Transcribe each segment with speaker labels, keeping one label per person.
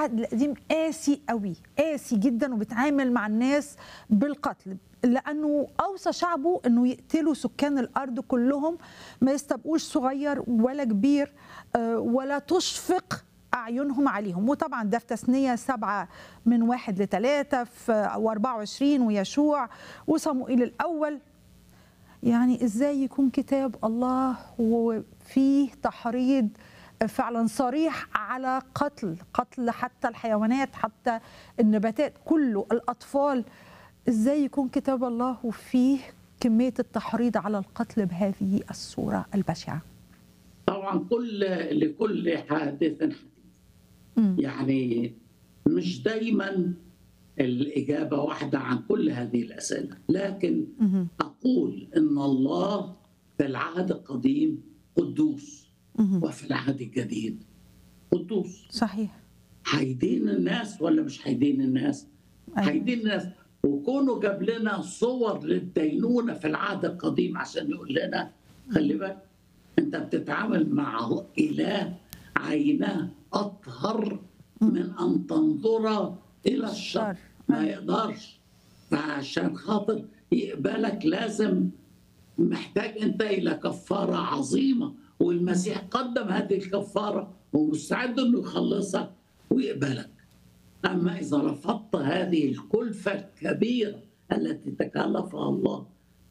Speaker 1: العهد القديم قاسي قوي قاسي جدا وبيتعامل مع الناس بالقتل لانه اوصى شعبه انه يقتلوا سكان الارض كلهم ما يستبقوش صغير ولا كبير آه، ولا تشفق أعينهم عليهم وطبعا ده في تثنية سبعة من واحد لثلاثة في و24 ويشوع وصموئيل الأول يعني إزاي يكون كتاب الله وفيه تحريض فعلا صريح على قتل قتل حتى الحيوانات حتى النباتات كله الأطفال إزاي يكون كتاب الله وفيه كمية التحريض على القتل بهذه الصورة البشعة
Speaker 2: طبعا كل لكل حادث حديث
Speaker 1: مم.
Speaker 2: يعني مش دايما الإجابة واحدة عن كل هذه الأسئلة لكن
Speaker 1: مهم.
Speaker 2: أقول إن الله في العهد القديم قدوس
Speaker 1: مهم.
Speaker 2: وفي العهد الجديد قدوس
Speaker 1: صحيح
Speaker 2: هيدين الناس ولا مش هيدين الناس؟
Speaker 1: أيوة.
Speaker 2: هيدين الناس وكونه جاب لنا صور للدينونة في العهد القديم عشان يقول لنا خلي بالك انت بتتعامل مع إله عيناه أطهر من أن تنظر إلى الشر
Speaker 1: الشر.
Speaker 2: ما
Speaker 1: أيوة.
Speaker 2: يقدرش فعشان خاطر يقبلك لازم محتاج انت الى كفاره عظيمه والمسيح قدم هذه الكفاره ومستعد انه يخلصك ويقبلك اما اذا رفضت هذه الكلفه الكبيره التي تكلفها الله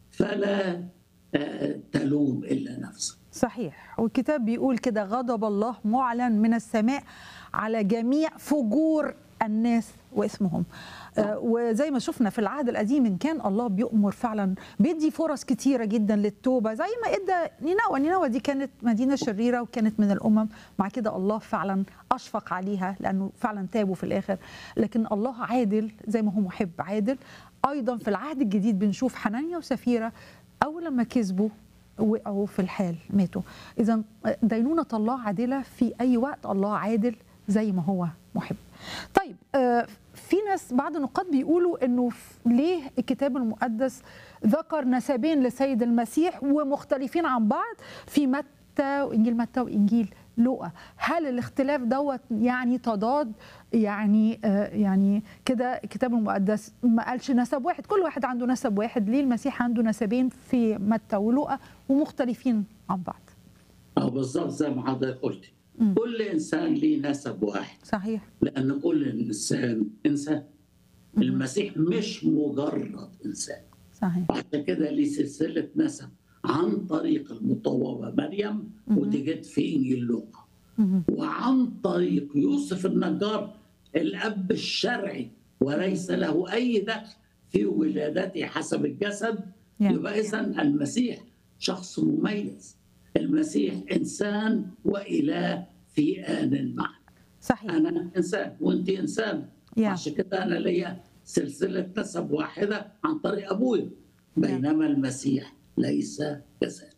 Speaker 2: فلا آه، تلوم الا نفسك
Speaker 1: صحيح والكتاب بيقول كده غضب الله معلن من السماء على جميع فجور الناس واثمهم آه وزي ما شفنا في العهد القديم ان كان الله بيؤمر فعلا بيدي فرص كتيره جدا للتوبه زي ما ادى نينوى نينوى دي كانت مدينه شريره وكانت من الامم مع كده الله فعلا اشفق عليها لانه فعلا تابوا في الاخر لكن الله عادل زي ما هو محب عادل ايضا في العهد الجديد بنشوف حنانيا وسفيره اول لما كسبوا وقعوا في الحال ماتوا اذا دينونه الله عادله في اي وقت الله عادل زي ما هو محب طيب آه، في ناس بعض النقاد بيقولوا انه ف- ليه الكتاب المقدس ذكر نسبين لسيد المسيح ومختلفين عن بعض في متى وانجيل متى وانجيل لوقا هل الاختلاف دوت يعني تضاد يعني آه، يعني كده الكتاب المقدس ما قالش نسب واحد كل واحد عنده نسب واحد ليه المسيح عنده نسبين في متى ولوقا ومختلفين عن بعض
Speaker 2: او بالظبط زي ما حضرتك قلتي
Speaker 1: مم.
Speaker 2: كل انسان ليه نسب واحد
Speaker 1: صحيح
Speaker 2: لان كل انسان انسان المسيح مش مجرد انسان
Speaker 1: صحيح
Speaker 2: وعشان كده ليه سلسلة نسب عن طريق المطوبة مريم
Speaker 1: مهم.
Speaker 2: ودي جت في إنجيل لوقا
Speaker 1: مهم.
Speaker 2: وعن طريق يوسف النجار الأب الشرعي وليس له أي دخل في ولادته حسب الجسد
Speaker 1: يعني.
Speaker 2: يبقى إذا المسيح شخص مميز المسيح إنسان وإله في آن معا
Speaker 1: صحيح
Speaker 2: أنا إنسان وأنت إنسان
Speaker 1: يا.
Speaker 2: عشان كده أنا ليا سلسلة نسب واحدة عن طريق أبويا بينما المسيح ليس كذلك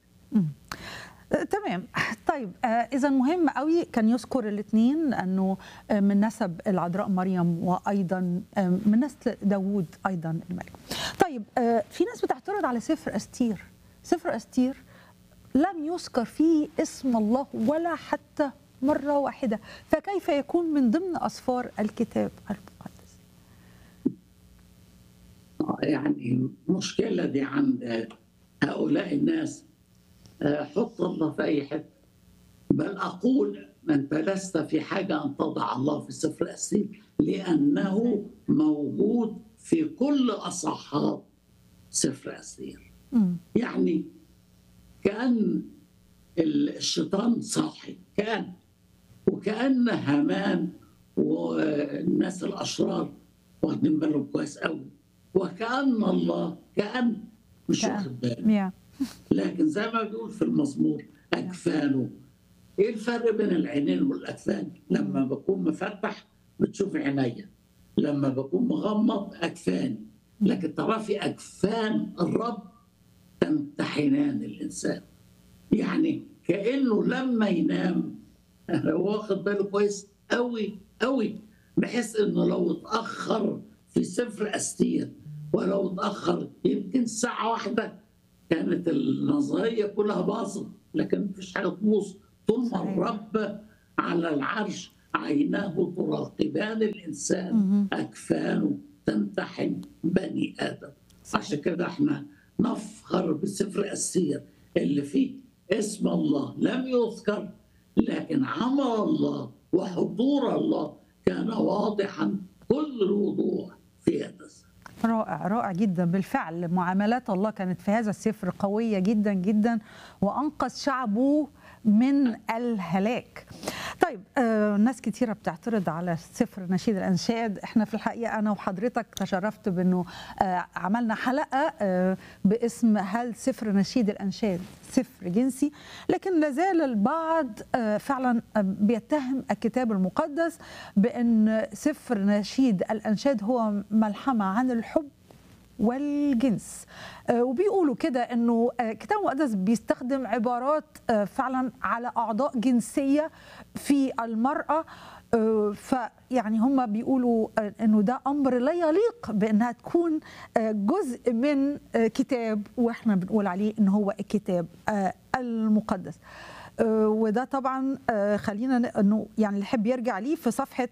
Speaker 1: آه، تمام طيب آه اذا مهم قوي كان يذكر الاثنين انه آه من نسب العذراء مريم وايضا آه من نسل داوود ايضا الملك طيب آه في ناس بتعترض على سفر استير سفر استير لم يذكر فيه اسم الله ولا حتى مره واحده فكيف يكون من ضمن اسفار الكتاب المقدس
Speaker 2: يعني المشكلة دي عند هؤلاء الناس آه، حط الله في أي حتة بل أقول أنت لست في حاجة أن تضع الله في سفر الأسير لأنه موجود في كل أصحاب سفر أسير
Speaker 1: مم.
Speaker 2: يعني كأن الشيطان صاحي كأن وكأن هامان والناس الأشرار واخدين بالهم كويس قوي وكأن الله كأن مش
Speaker 1: كأن.
Speaker 2: واخد باله
Speaker 1: يا
Speaker 2: لكن زي ما بيقول في المزمور أكفانه إيه الفرق بين العينين والأكفان؟ لما بكون مفتح بتشوف عينيا لما بكون مغمض أكفاني لكن ترى في أكفان الرب تمتحنان الإنسان يعني كأنه لما ينام هو واخد باله كويس قوي قوي بحيث انه لو اتاخر في سفر استير ولو اتاخر يمكن ساعه واحده كانت النظريه كلها باظت لكن مفيش حاجه تبوظ طول ما
Speaker 1: صحيح.
Speaker 2: الرب على العرش عيناه تراقبان الانسان
Speaker 1: مهم.
Speaker 2: اكفانه تمتحن بني ادم
Speaker 1: صحيح.
Speaker 2: عشان كده احنا نفخر بسفر السير اللي فيه اسم الله لم يذكر لكن عمل الله وحضور الله كان واضحا كل الوضوح في هذا السفر
Speaker 1: رائع رائع جدا بالفعل معاملات الله كانت في هذا السفر قوية جدا جدا وأنقذ شعبه من الهلاك طيب آه ناس كتيرة بتعترض على سفر نشيد الأنشاد احنا في الحقيقة أنا وحضرتك تشرفت بأنه آه عملنا حلقة آه باسم هل سفر نشيد الأنشاد سفر جنسي لكن لازال البعض آه فعلا آه، بيتهم الكتاب المقدس بأن سفر نشيد الأنشاد هو ملحمة عن الحب والجنس آه، وبيقولوا كده انه آه، الكتاب المقدس بيستخدم عبارات آه، فعلا على اعضاء جنسيه في المراه آه، فيعني هم بيقولوا آه، انه ده امر لا يليق بانها تكون آه، جزء من آه، كتاب واحنا بنقول عليه ان هو الكتاب آه، المقدس آه، وده طبعا آه، خلينا ن- انه يعني اللي يحب يرجع ليه في صفحه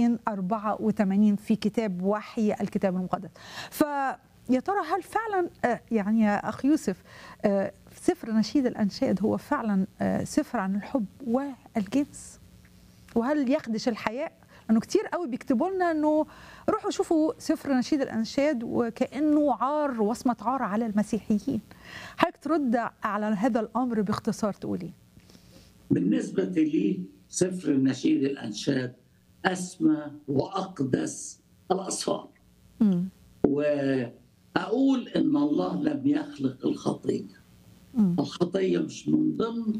Speaker 1: 284 في كتاب وحي الكتاب المقدس ف يا ترى هل فعلا آه، يعني يا اخ يوسف آه، سفر نشيد الانشاد هو فعلا آه، سفر عن الحب والجنس وهل يخدش الحياء لانه كتير قوي بيكتبوا لنا انه روحوا شوفوا سفر نشيد الانشاد وكانه عار وصمه عار على المسيحيين حضرتك ترد على هذا الامر باختصار تقول ايه
Speaker 2: بالنسبة لي سفر النشيد الأنشاد أسمى وأقدس الأصفار
Speaker 1: مم.
Speaker 2: وأقول إن الله لم يخلق الخطية
Speaker 1: مم.
Speaker 2: الخطية مش من ضمن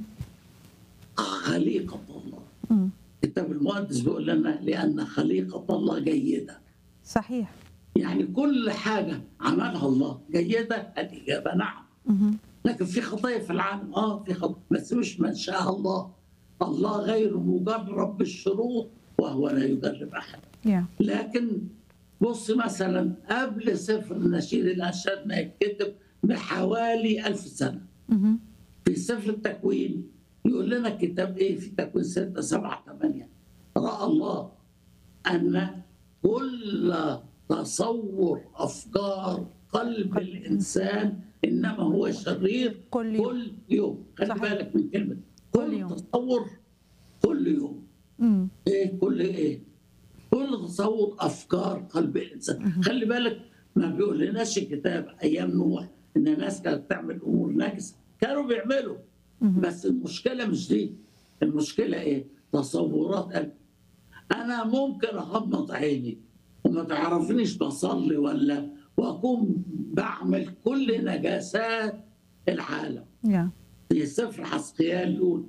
Speaker 2: خليقة الله
Speaker 1: مم.
Speaker 2: الكتاب المقدس بيقول لنا لأن خليقة الله جيدة
Speaker 1: صحيح
Speaker 2: يعني كل حاجة عملها الله جيدة الإجابة نعم
Speaker 1: مهم.
Speaker 2: لكن في خطايا في العالم اه في خطايا بس مش من شاء الله الله غير مجرب بالشروط وهو لا يجرب احد
Speaker 1: يا
Speaker 2: لكن بص مثلا قبل سفر النشيد الانشاد ما يتكتب بحوالي ألف سنه
Speaker 1: مهم.
Speaker 2: في سفر التكوين يقول لنا الكتاب ايه في تكوين 6 7 8 راى الله ان كل تصور افكار قلب الانسان انما هو شرير
Speaker 1: كل يوم.
Speaker 2: كل يوم خلي
Speaker 1: صحيح.
Speaker 2: بالك من كلمه
Speaker 1: كل
Speaker 2: كل
Speaker 1: يوم.
Speaker 2: تصور كل يوم
Speaker 1: مم.
Speaker 2: ايه كل ايه كل تصور افكار قلب الانسان خلي بالك ما بيقول لناش الكتاب ايام نوح ان الناس كانت تعمل امور نجسه كانوا بيعملوا
Speaker 1: مهم.
Speaker 2: بس المشكله مش دي المشكله ايه تصورات قلب انا ممكن اغمض عيني وما تعرفنيش بصلي ولا واكون بعمل كل نجاسات العالم
Speaker 1: يا
Speaker 2: في سفر حسقيال يقول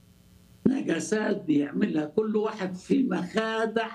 Speaker 2: نجاسات بيعملها كل واحد في مخادع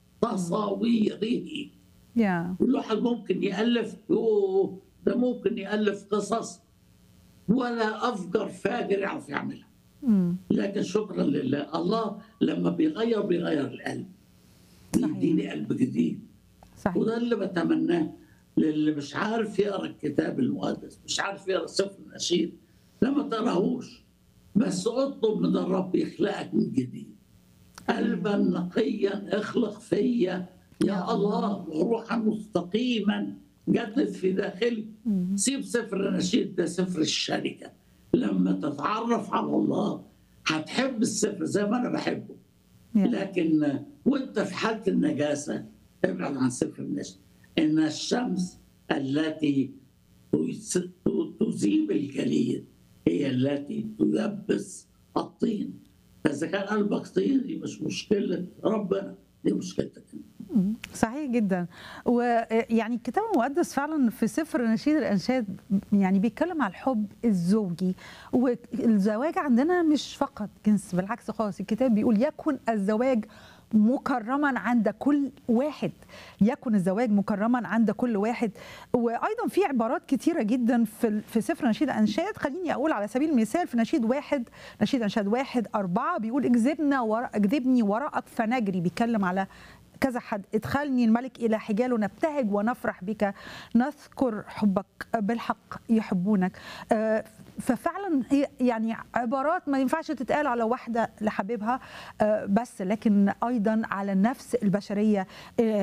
Speaker 2: تصاويره
Speaker 1: يا
Speaker 2: كل واحد ممكن يألف يوه ده ممكن يألف قصص ولا أفجر فاجر يعرف يعملها
Speaker 1: مم.
Speaker 2: لكن شكرا لله الله لما بيغير بيغير القلب
Speaker 1: صحيح.
Speaker 2: بيديني قلب جديد
Speaker 1: صحيح
Speaker 2: وده اللي بتمناه للي مش عارف يقرا الكتاب المقدس مش عارف يقرا سفر النشيد لا ما تقراهوش بس اطلب من الرب يخلقك من جديد قلبا نقيا اخلق فيا
Speaker 1: يا
Speaker 2: يا الله وروحا مستقيما جدد في داخلي
Speaker 1: مم.
Speaker 2: سيب سفر النشيد ده سفر الشركه لما تتعرف على الله هتحب السفر زي ما انا بحبه
Speaker 1: يا.
Speaker 2: لكن وانت في حاله النجاسه ابعد عن سفر النشيد ان الشمس التي تس- تذيب الجليد هي التي تيبس الطين فاذا كان قلبك طين دي مش مشكله ربنا دي مشكلتك انت
Speaker 1: مم. صحيح جدا ويعني الكتاب المقدس فعلا في سفر نشيد الانشاد يعني بيتكلم على الحب الزوجي والزواج عندنا مش فقط جنس بالعكس خالص الكتاب بيقول يكن الزواج مكرما عند كل واحد يكن الزواج مكرما عند كل واحد وايضا في عبارات كتيره جدا في في سفر نشيد انشاد خليني اقول على سبيل المثال في نشيد واحد نشيد انشاد واحد اربعه بيقول اجذبنا وراء اجذبني وراءك فنجري بيتكلم على كذا حد ادخلني الملك الى حجاله نبتهج ونفرح بك نذكر حبك بالحق يحبونك آه، ففعلا هي يعني عبارات ما ينفعش تتقال على واحده لحبيبها آه، بس لكن ايضا على النفس البشريه آه،